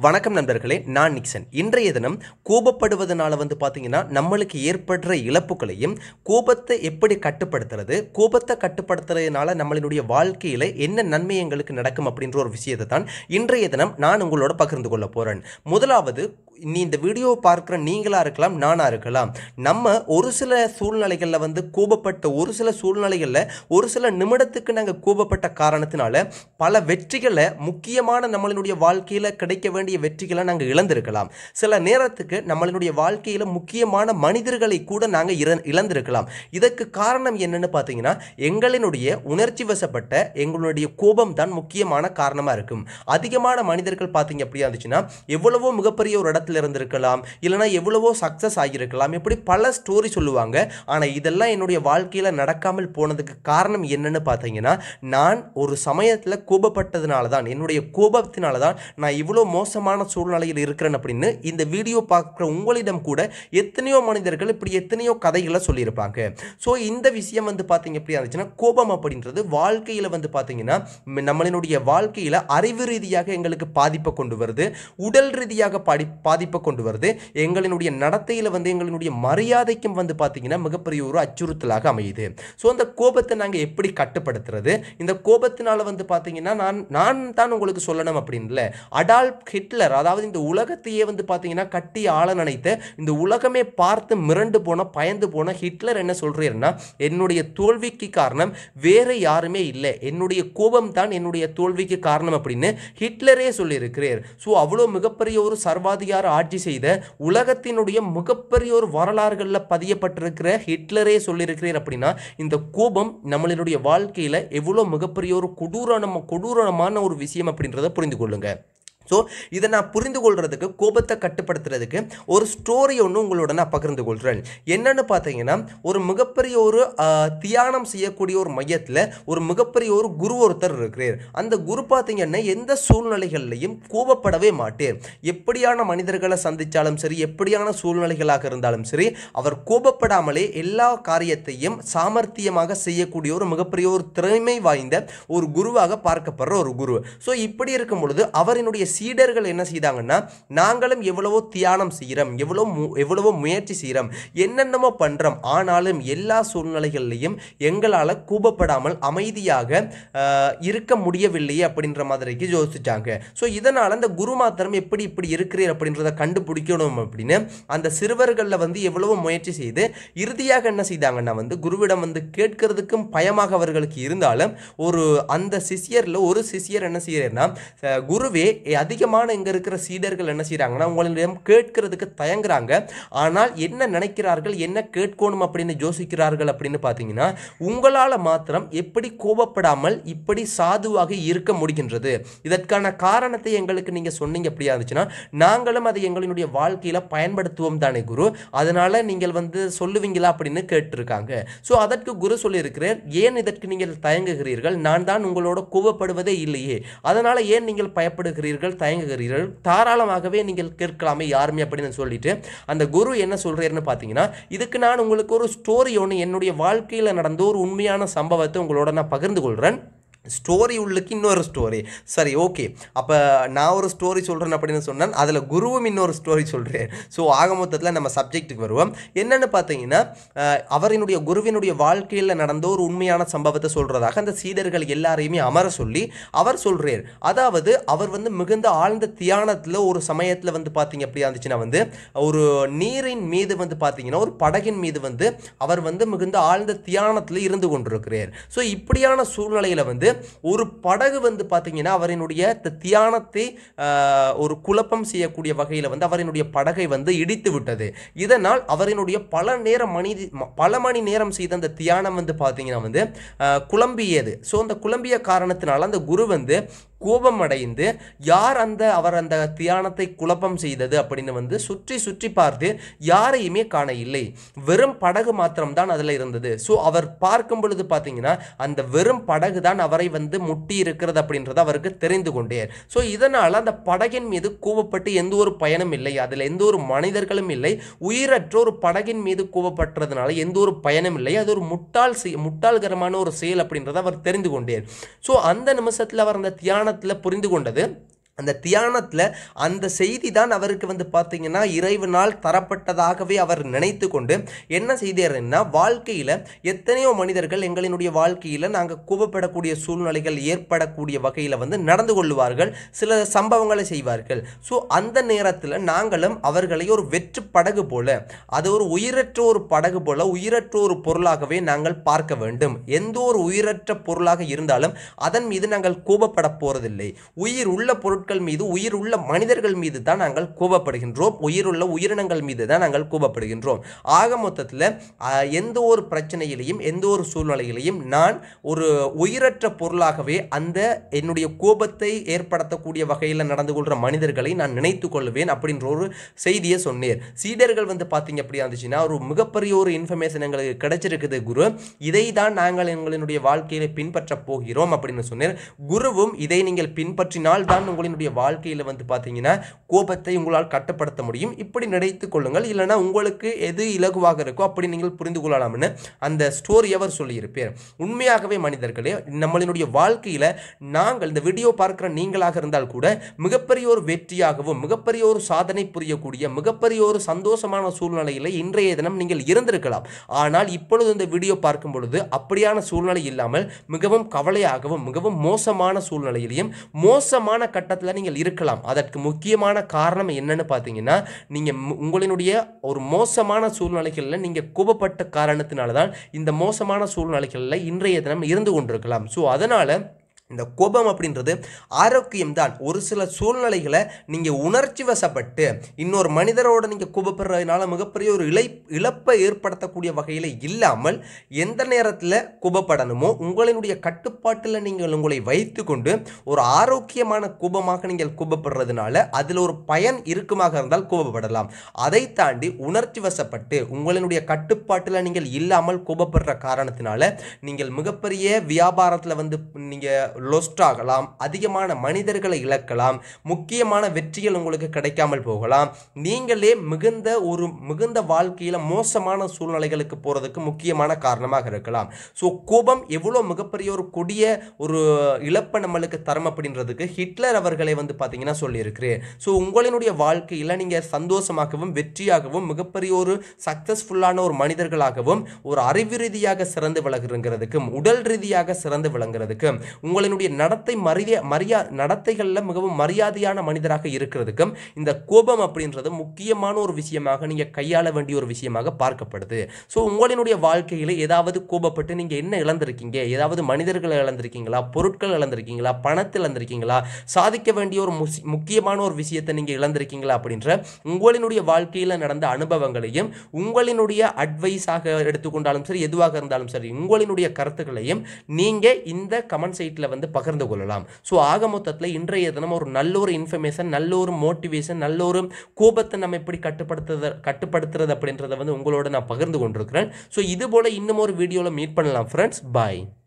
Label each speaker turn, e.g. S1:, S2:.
S1: வணக்கம் நண்பர்களே நான் நிக்சன் இன்றைய தினம் கோபப்படுவதனால வந்து பார்த்தீங்கன்னா நம்மளுக்கு ஏற்படுற இழப்புகளையும் கோபத்தை எப்படி கட்டுப்படுத்துறது கோபத்தை கட்டுப்படுத்துறதுனால நம்மளுடைய வாழ்க்கையில் என்ன நன்மை எங்களுக்கு நடக்கும் அப்படின்ற ஒரு விஷயத்தை தான் இன்றைய தினம் நான் உங்களோட பகிர்ந்து கொள்ள போகிறேன் முதலாவது நீ இந்த வீடியோ பார்க்குற நீங்களாக இருக்கலாம் நானாக இருக்கலாம் நம்ம ஒரு சில சூழ்நிலைகளில் வந்து கோபப்பட்ட ஒரு சில சூழ்நிலைகளில் ஒரு சில நிமிடத்துக்கு நாங்கள் கோபப்பட்ட காரணத்தினால பல வெற்றிகளை முக்கியமான நம்மளுடைய வாழ்க்கையில் கிடைக்க வேண்டிய வெற்றிகளை நாங்கள் இழந்திருக்கலாம் சில நேரத்துக்கு நம்மளுடைய வாழ்க்கையில் முக்கியமான மனிதர்களை கூட நாங்கள் இற இழந்திருக்கலாம் இதற்கு காரணம் என்னன்னு பார்த்தீங்கன்னா எங்களினுடைய உணர்ச்சி வசப்பட்ட எங்களுடைய கோபம் தான் முக்கியமான காரணமாக இருக்கும் அதிகமான மனிதர்கள் பார்த்தீங்க அப்படியா இருந்துச்சுன்னா எவ்வளவோ மிகப்பெரிய ஒரு இடத்துல இருந்திருக்கலாம் இல்லைனா எவ்வளவோ சக்ஸஸ் ஆகியிருக்கலாம் இப்படி பல ஸ்டோரி சொல்லுவாங்க ஆனால் இதெல்லாம் என்னுடைய வாழ்க்கையில் நடக்காமல் போனதுக்கு காரணம் என்னன்னு பார்த்தீங்கன்னா நான் ஒரு சமயத்தில் கோபப்பட்டதுனால தான் என்னுடைய கோபத்தினால தான் நான் இவ்வளோ மோசமான சூழ்நிலையில் இருக்கிறேன் அப்படின்னு இந்த வீடியோ பார்க்குற உங்களிடம் கூட எத்தனையோ மனிதர்கள் இப்படி எத்தனையோ கதைகளை சொல்லியிருப்பாங்க ஸோ இந்த விஷயம் வந்து பார்த்தீங்க எப்படி இருந்துச்சுன்னா கோபம் அப்படின்றது வாழ்க்கையில் வந்து பார்த்தீங்கன்னா ம், நம்மளினுடைய வாழ்க்கையில் அறிவு ரீதியாக எங்களுக்கு பாதிப்பை கொண்டு வருது உடல் ரீதியாக பாடி பாதிப்பை கொண்டு வருது எங்களினுடைய நடத்தையில் வந்து எங்களினுடைய மரியாதைக்கும் வந்து பார்த்தீங்கன்னா மிகப்பெரிய ஒரு அச்சுறுத்தலாக அமையுது ஸோ அந்த கோபத்தை நாங்கள் எப்படி கட்டுப்படுத்துறது இந்த கோபத்தினால வந்து பார்த்தீங்கன்னா நான் நான் தான் உங்களுக்கு சொல்லணும் அப்படின்ல அடால்ப் ஹிட்லர் அதாவது இந்த உலகத்தையே வந்து பார்த்தீங்கன்னா கட்டி ஆள நினைத்த இந்த உலகமே பார்த்து மிரண்டு போன பயந்து போன ஹிட்லர் என்ன சொல்றாருன்னா என்னுடைய தோல்விக்கு காரணம் வேற யாருமே இல்லை என்னுடைய கோபம் தான் என்னுடைய தோல்விக்கு காரணம் அப்படின்னு ஹிட்லரே சொல்லியிருக்கிறார் ஸோ அவ்வளோ மிகப்பெரிய ஒரு சர்வாதிகார ஆட்சி செய்த உலகத்தினுடைய மிகப்பெரிய ஒரு வரலாறுகளில் பதியப்பட்டிருக்கிற ஹிட்லரே சொல்லியிருக்கிறேன் அப்படின்னா இந்த கோபம் நம்மளுடைய வாழ்க்கையில் எவ்வளோ மிகப்பெரிய ஒரு கொடூரமான கொடூரமான ஒரு விஷயம் அப்படின்றத புரிந்து கொள்ளுங்க ஸோ இதை நான் புரிந்து கொள்றதுக்கு கோபத்தை கட்டுப்படுத்துறதுக்கு ஒரு ஸ்டோரி ஒன்று உங்களோட நான் பகிர்ந்து கொள்கிறேன் என்னன்னு பார்த்தீங்கன்னா ஒரு மிகப்பெரிய ஒரு ஆஹ், தியானம் செய்யக்கூடிய ஒரு மையத்தில் ஒரு மிகப்பெரிய ஒரு குரு ஒருத்தர் இருக்கிறார் அந்த குரு பார்த்தீங்கன்னா எந்த சூழ்நிலைகள்லையும் கோபப்படவே மாட்டேன் எப்படியான மனிதர்களை சந்தித்தாலும் சரி எப்படியான சூழ்நிலைகளாக இருந்தாலும் சரி அவர் கோபப்படாமலே எல்லா காரியத்தையும் சாமர்த்தியமாக செய்யக்கூடிய ஒரு மிகப்பெரிய ஒரு திறமை வாய்ந்த ஒரு குருவாக பார்க்கப்படுற ஒரு குரு ஸோ இப்படி இருக்கும் பொழுது அவரினுடைய சீடர்கள் என்ன செய்தாங்கன்னா நாங்களும் எவ்வளவோ தியானம் செய்கிறோம் எவ்வளோ மு எவ்வளவோ முயற்சி செய்கிறோம் என்னென்னமோ பண்ணுறோம் ஆனாலும் எல்லா சூழ்நிலைகள்லையும் எங்களால் கூபப்படாமல் அமைதியாக ஆஹ், இருக்க முடியவில்லையே அப்படின்ற மாதிரிக்கு யோசிச்சாங்க ஸோ இதனால் அந்த குரு மாத்திரம் எப்படி இப்படி இருக்கிறீர் அப்படின்றத கண்டுபிடிக்கணும் அப்படின்னு அந்த சிறுவர்களில் வந்து எவ்வளவோ முயற்சி செய்து இறுதியாக என்ன செய்தாங்கன்னா வந்து குருவிடம் வந்து கேட்கறதுக்கும் பயமாக அவர்களுக்கு இருந்தாலும் ஒரு அந்த சிஷியரில் ஒரு சிஷியர் என்ன செய்யறேன்னா அஹ், குருவே எ- அதிகமான இங்கே இருக்கிற சீடர்கள் என்ன செய்கிறாங்கன்னா உங்களிடம் கேட்கறதுக்கு தயங்குறாங்க ஆனால் என்ன நினைக்கிறார்கள் என்ன கேட்கணும் அப்படின்னு யோசிக்கிறார்கள் அப்படின்னு பார்த்தீங்கன்னா உங்களால் மாத்திரம் எப்படி கோபப்படாமல் இப்படி சாதுவாக இருக்க முடிகின்றது இதற்கான காரணத்தை எங்களுக்கு நீங்கள் சொன்னீங்க அப்படியா இருந்துச்சுன்னா நாங்களும் அதை எங்களுடைய வாழ்க்கையில் பயன்படுத்துவோம் தானே குரு அதனால நீங்கள் வந்து சொல்லுவீங்களா அப்படின்னு கேட்டிருக்காங்க ஸோ அதற்கு குரு சொல்லியிருக்கிறார் ஏன் இதற்கு நீங்கள் தயங்குகிறீர்கள் நான் தான் உங்களோட கோபப்படுவதே இல்லையே அதனால ஏன் நீங்கள் பயப்படுகிறீர்கள் தயங்குகிறீர்கள் தாராளமாகவே நீங்கள் கேட்கலாமே யாருமே அப்படின்னு சொல்லிட்டு அந்த குரு என்ன சொல்றாருன்னு பார்த்தீங்கன்னா இதுக்கு நான் உங்களுக்கு ஒரு ஸ்டோரி ஒன்று என்னுடைய வாழ்க்கையில் நடந்த ஒரு உண்மையான சம்பவத்தை உங்களோட நான் பகிர்ந்து கொள்கிறேன் ஸ்டோரி உள்ளுக்கு இன்னொரு ஸ்டோரி சரி ஓகே அப்போ நான் ஒரு ஸ்டோரி சொல்கிறேன் அப்படின்னு சொன்னேன் அதில் குருவும் இன்னொரு ஸ்டோரி சொல்கிறேன் ஸோ ஆக மொத்தத்தில் நம்ம சப்ஜெக்ட்டுக்கு வருவோம் என்னென்னு பார்த்தீங்கன்னா அஹ், அவரினுடைய குருவினுடைய வாழ்க்கையில் நடந்த ஒரு உண்மையான சம்பவத்தை சொல்கிறதாக அந்த சீடர்கள் எல்லாரையுமே அமர சொல்லி அவர் சொல்கிறார் அதாவது அவர் வந்து மிகுந்த ஆழ்ந்த தியானத்தில் ஒரு சமயத்தில் வந்து பார்த்தீங்க அப்படியா இருந்துச்சுன்னா வந்து ஒரு நீரின் மீது வந்து பார்த்தீங்கன்னா ஒரு படகின் மீது வந்து அவர் வந்து மிகுந்த ஆழ்ந்த தியானத்தில் இருந்து கொண்டிருக்கிறார் ஸோ இப்படியான சூழ்நிலையில் வந்து ஒரு படகு வந்து பார்த்தீங்கன்னா அவரினுடைய த- தியானத்தை ஆஹ், ஒரு குழப்பம் செய்யக்கூடிய வகையில் வந்து அவரினுடைய படகை வந்து இடித்து விட்டது இதனால் அவரினுடைய பல நேரம் மணி ம- பல மணி நேரம் செய்த அந்த தியானம் வந்து பார்த்தீங்கன்னா வந்து ஆஹ், குழம்பியது ஸோ அந்த குழம்பிய காரணத்தினால அந்த குரு வந்து கோபம் அடைந்து யார் அந்த அவர் அந்த தியானத்தை குழப்பம் செய்தது அப்படின்னு வந்து சுற்றி சுற்றி பார்த்து யாரையுமே காண இல்லை வெறும் படகு மாத்திரம்தான் அதில் இருந்தது ஸோ அவர் பார்க்கும் பொழுது பார்த்தீங்கன்னா அந்த வெறும் படகு தான் அவரை வந்து முட்டி இருக்கிறது அப்படின்றது அவருக்கு தெரிந்து கொண்டே ஸோ இதனால் அந்த படகின் மீது கோபப்பட்டு எந்த ஒரு பயனும் இல்லை அதில் எந்த ஒரு மனிதர்களும் இல்லை உயிரற்ற ஒரு படகின் மீது கோபப்பட்டதுனால எந்த ஒரு பயனும் இல்லை அது ஒரு முட்டாள் செய் முட்டாள்கரமான ஒரு செயல் அப்படின்றத அவர் தெரிந்து கொண்டேன் ஸோ அந்த நிமிஷத்தில் அவர் அந்த தியானத்தில் புரிந்து கொண்டது அந்த தியானத்தில் அந்த செய்தி தான் அவருக்கு வந்து பார்த்தீங்கன்னா இறைவனால் தரப்பட்டதாகவே அவர் நினைத்து கொண்டு என்ன செய்தாருன்னா வாழ்க்கையில் எத்தனையோ மனிதர்கள் எங்களினுடைய வாழ்க்கையில் நாங்கள் கோபப்படக்கூடிய சூழ்நிலைகள் ஏற்படக்கூடிய வகையில் வந்து நடந்து கொள்வார்கள் சில சம்பவங்களை செய்வார்கள் ஸோ அந்த நேரத்தில் நாங்களும் அவர்களை ஒரு வெற்று படகு போல அது ஒரு உயிரற்ற ஒரு படகு போல உயிரற்ற ஒரு பொருளாகவே நாங்கள் பார்க்க வேண்டும் எந்த ஒரு உயிரற்ற பொருளாக இருந்தாலும் அதன் மீது நாங்கள் கோபப்பட போறதில்லை உயிர் உள்ள பொருட்கள் மீது உயிர் உள்ள மனிதர்கள் மீது தான் நாங்கள் கோபப்படுகின்றோம் உயிருள்ள உயிரினங்கள் மீது தான் நாங்கள் கோபப்படுகின்றோம் ஆக மொத்தத்தில் எந்த ஒரு பிரச்சனையிலையும் எந்த ஒரு சூழ்நிலையிலையும் நான் ஒரு உயிரற்ற பொருளாகவே அந்த என்னுடைய கோபத்தை ஏற்படுத்தக்கூடிய வகையில் நடந்து கொள்கிற மனிதர்களை நான் நினைத்து கொள்வேன் அப்படின்ற ஒரு செய்தியை சொன்னேன் சீடர்கள் வந்து பார்த்தீங்க அப்படியா இருந்துச்சுன்னா ஒரு மிகப்பெரிய ஒரு இன்ஃபர்மேஷன் எங்களுக்கு கிடைச்சிருக்குது குரு இதை தான் நாங்கள் எங்களினுடைய வாழ்க்கையில பின்பற்ற போகிறோம் அப்படின்னு சொன்னேன் குருவும் இதை நீங்கள் பின்பற்றினால் தான் உங்களினுடைய வாழ்க்கையில் வந்து பார்த்தீங்கன்னா கோபத்தை உங்களால் கட்டுப்படுத்த முடியும் இப்படி நினைத்து கொள்ளுங்கள் இல்லைன்னா உங்களுக்கு எது இலகுவாக இருக்கோ அப்படி நீங்கள் புரிந்து கொள்ளலாம்னு அந்த ஸ்டோரி அவர் சொல்லியிருப்பேன் உண்மையாகவே மனிதர்களே நம்மளினுடைய வாழ்க்கையில் நாங்கள் இந்த வீடியோ பார்க்குற நீங்களாக இருந்தால் கூட மிகப்பெரிய ஒரு வெற்றியாகவும் மிகப்பெரிய ஒரு சாதனை புரியக்கூடிய மிகப்பெரிய ஒரு சந்தோஷமான சூழ்நிலையில் இன்றைய தினம் நீங்கள் இருந்திருக்கலாம் ஆனால் இப்பொழுது இந்த வீடியோ பார்க்கும் பொழுது அப்படியான சூழ்நிலை இல்லாமல் மிகவும் கவலையாகவும் மிகவும் மோசமான சூழ்நிலையிலையும் மோசமான கட்டத்தில் நீங்கள் இருக்கலாம் அதற்கு முக்கியமான காரணம் என்னன்னு பார்த்தீங்கன்னா நீங்கள் உங்களினுடைய ஒரு மோசமான சூழ்நிலைகளில் நீங்கள் கோபப்பட்ட காரணத்தினால தான் இந்த மோசமான சூழ்நிலைகளில் இன்றைய தினம் இருந்து கொண்டிருக்கலாம் ஸோ அதனால் இந்த கோபம் அப்படின்றது ஆரோக்கியம்தான் ஒரு சில சூழ்நிலைகளை நீங்கள் உணர்ச்சி வசப்பட்டு இன்னொரு மனிதரோட நீங்கள் கோபப்படுறதுனால மிகப்பெரிய ஒரு இழை இழப்பை ஏற்படுத்தக்கூடிய வகையில் இல்லாமல் எந்த நேரத்தில் கோபப்படணுமோ உங்களினுடைய கட்டுப்பாட்டில் நீங்கள் உங்களை வைத்துக்கொண்டு ஒரு ஆரோக்கியமான கோபமாக நீங்கள் கோபப்படுறதுனால அதில் ஒரு பயன் இருக்குமாக இருந்தால் கோபப்படலாம் அதை தாண்டி உணர்ச்சி வசப்பட்டு உங்களினுடைய கட்டுப்பாட்டில் நீங்கள் இல்லாமல் கோபப்படுற காரணத்தினால நீங்கள் மிகப்பெரிய வியாபாரத்தில் வந்து நீங்கள் லொஸ்ட் ஆகலாம் அதிகமான மனிதர்களை இழக்கலாம் முக்கியமான வெற்றிகள் உங்களுக்கு கிடைக்காமல் போகலாம் நீங்களே மிகுந்த ஒரு மிகுந்த வாழ்க்கையில் மோசமான சூழ்நிலைகளுக்கு போகிறதுக்கு முக்கியமான காரணமாக இருக்கலாம் ஸோ கோபம் எவ்வளோ மிகப்பெரிய ஒரு கொடிய ஒரு இழப்பை நம்மளுக்கு தரும் அப்படின்றதுக்கு ஹிட்லர் அவர்களை வந்து பார்த்தீங்கன்னா சொல்லியிருக்கிறேன் ஸோ உங்களினுடைய வாழ்க்கையில் நீங்கள் சந்தோஷமாகவும் வெற்றியாகவும் மிகப்பெரிய ஒரு சக்ஸஸ்ஃபுல்லான ஒரு மனிதர்களாகவும் ஒரு அறிவு ரீதியாக சிறந்து விளங்குறதுக்கும் உடல் ரீதியாக சிறந்து விளங்குறதுக்கும் உங்களினுடைய நடத்தை மரியா மரியா நடத்தைகளில் மிகவும் மரியாதையான மனிதராக இருக்கிறதுக்கும் இந்த கோபம் அப்படின்றது முக்கியமான ஒரு விஷயமாக நீங்கள் கையாள வேண்டிய ஒரு விஷயமாக பார்க்கப்படுது ஸோ உங்களினுடைய வாழ்க்கையில் ஏதாவது கோபப்பட்டு நீங்கள் என்ன இழந்திருக்கீங்க ஏதாவது மனிதர்களை இழந்திருக்கீங்களா பொருட்கள் இழந்திருக்கீங்களா பணத்தை இழந்திருக்கீங்களா சாதிக்க வேண்டிய ஒரு முசி- முக்கியமான ஒரு விஷயத்தை நீங்கள் இழந்திருக்கீங்களா அப்படின்ற உங்களினுடைய வாழ்க்கையில் நடந்த அனுபவங்களையும் உங்களினுடைய அட்வைஸாக எடுத்துக்கொண்டாலும் சரி எதுவாக இருந்தாலும் சரி உங்களினுடைய கருத்துக்களையும் நீங்கள் இந்த கமெண்ட் சைட்டில் வந்து பகிர்ந்து கொள்ளலாம் ஸோ ஆக மொத்தத்தில் இன்றைய தினம் ஒரு நல்ல ஒரு இன்ஃபர்மேஷன் நல்ல ஒரு மோட்டிவேஷன் நல்ல ஒரு கோபத்தை நம்ம எப்படி கட்டுப்படுத்துறது கட்டுப்படுத்துறது அப்படின்றத வந்து உங்களோட நான் பகிர்ந்து கொண்டிருக்கிறேன் ஸோ இது போல் இன்னும் ஒரு வீடியோவில் மீட் பண்ணலாம் ஃப்ரெண்ட்ஸ் பாய்